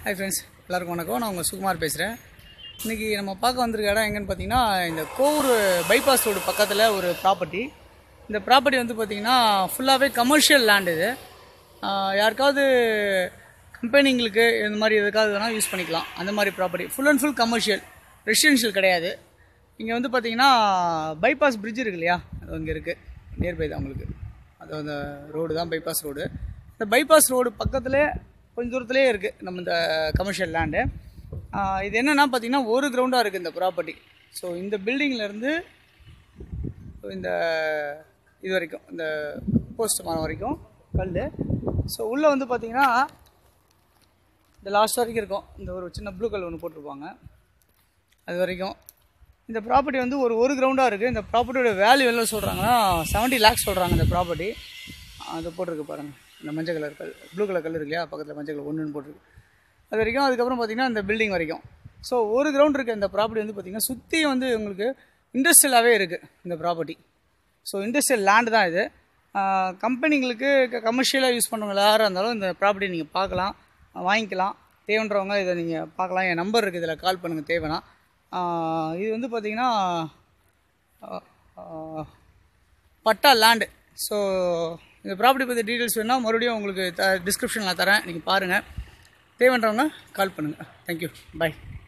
hi friends எல்லாருக்கும் வணக்கம் நான் உங்கள் சுகுமார் பேசுகிறேன் இன்றைக்கி நம்ம பார்க்க வந்திருக்க இடம் எங்கன்னு பார்த்தீங்கன்னா இந்த கோவூர் பைபாஸ் ரோடு பக்கத்தில் ஒரு ப்ராப்பர்ட்டி இந்த ப்ராப்பர்ட்டி வந்து பார்த்திங்கன்னா ஃபுல்லாகவே கமர்ஷியல் லேண்ட் இது ஆஹ் யாருக்காவது கம்பெனிங்களுக்கு இந்த மாதிரி எதுக்காவது வேணால் யூஸ் பண்ணிக்கலாம் அந்த மாதிரி property full and full commercial residential கிடையாது இங்கே வந்து பார்த்தீங்கன்னா பைபாஸ் பிரிட்ஜ் இருக்கு இல்லையா அது அங்கே இருக்குது நியர்பை தான் உங்களுக்கு அது அந்த ரோடு தான் பைபாஸ் ரோடு இந்த பைபாஸ் ரோடு பக்கத்துலேயே கொஞ்சம் தூரத்துலேயே இருக்குது நம்ம இந்த கமர்ஷியல் லேண்டு இது என்னென்னா பார்த்தீங்கன்னா ஒரு கிரவுண்டாக இருக்குது இந்த ப்ராப்பர்ட்டி ஸோ இந்த பில்டிங்லேருந்து இந்த இது வரைக்கும் இந்த போஸ்ட் மரம் வரைக்கும் கல் ஸோ உள்ளே வந்து பார்த்தீங்கன்னா இந்த லாஸ்ட் வரைக்கும் இருக்கும் இந்த ஒரு சின்ன ப்ளூ கல் ஒன்று போட்டிருப்பாங்க அது வரைக்கும் இந்த ப்ராப்பர்ட்டி வந்து ஒரு ஒரு கிரவுண்டாக இருக்குது இந்த ப்ராப்பர்ட்டியோட வேல்யூ எவ்வளோ சொல்கிறாங்கன்னா செவன்ட்டி லேக்ஸ் சொல்கிறாங்க இந்த ப்ராப்பர்ட்டி அது போட்டிருக்கு பாருங்கள் இந்த மஞ்சள் கலர் கல் ப்ளூ கலர் கல் இருக்கு இல்லையா பக்கத்தில் மஞ்சள் கலர் ஒன்றுன்னு போட்டிருக்கு அது வரைக்கும் அதுக்கப்புறம் பார்த்தீங்கன்னா இந்த பில்டிங் வரைக்கும் ஸோ ஒரு கிரவுண்ட் இருக்க இந்த ப்ராப்பர்ட்டி வந்து பார்த்திங்கன்னா சுற்றி வந்து உங்களுக்கு இண்டஸ்ட்ரியலாகவே இருக்குது இந்த ப்ராப்பர்ட்டி ஸோ இண்டஸ்ட்ரியல் லேண்டு தான் இது கம்பெனிங்களுக்கு கமர்ஷியலாக யூஸ் பண்ணுறவங்க யாராக இருந்தாலும் இந்த ப்ராப்பர்ட்டி நீங்கள் பார்க்கலாம் வாங்கிக்கலாம் தேவைன்றவங்க இதை நீங்கள் பார்க்கலாம் என் நம்பர் இருக்குது இதில் கால் பண்ணுங்கள் தேவைன்னா ஆஹ் இது வந்து பார்த்திங்கன்னா பட்டா லேண்டு ஸோ இந்த ப்ராப்பர்ட்டி பற்றி டீட்டெயில்ஸ் வேணால் மறுபடியும் உங்களுக்கு த டிஸ்கிரிப்ஷனில் தரேன் நீங்கள் பாருங்கள் தேவைன்றவங்க கால் பண்ணுங்கள் தேங்க்யூ பை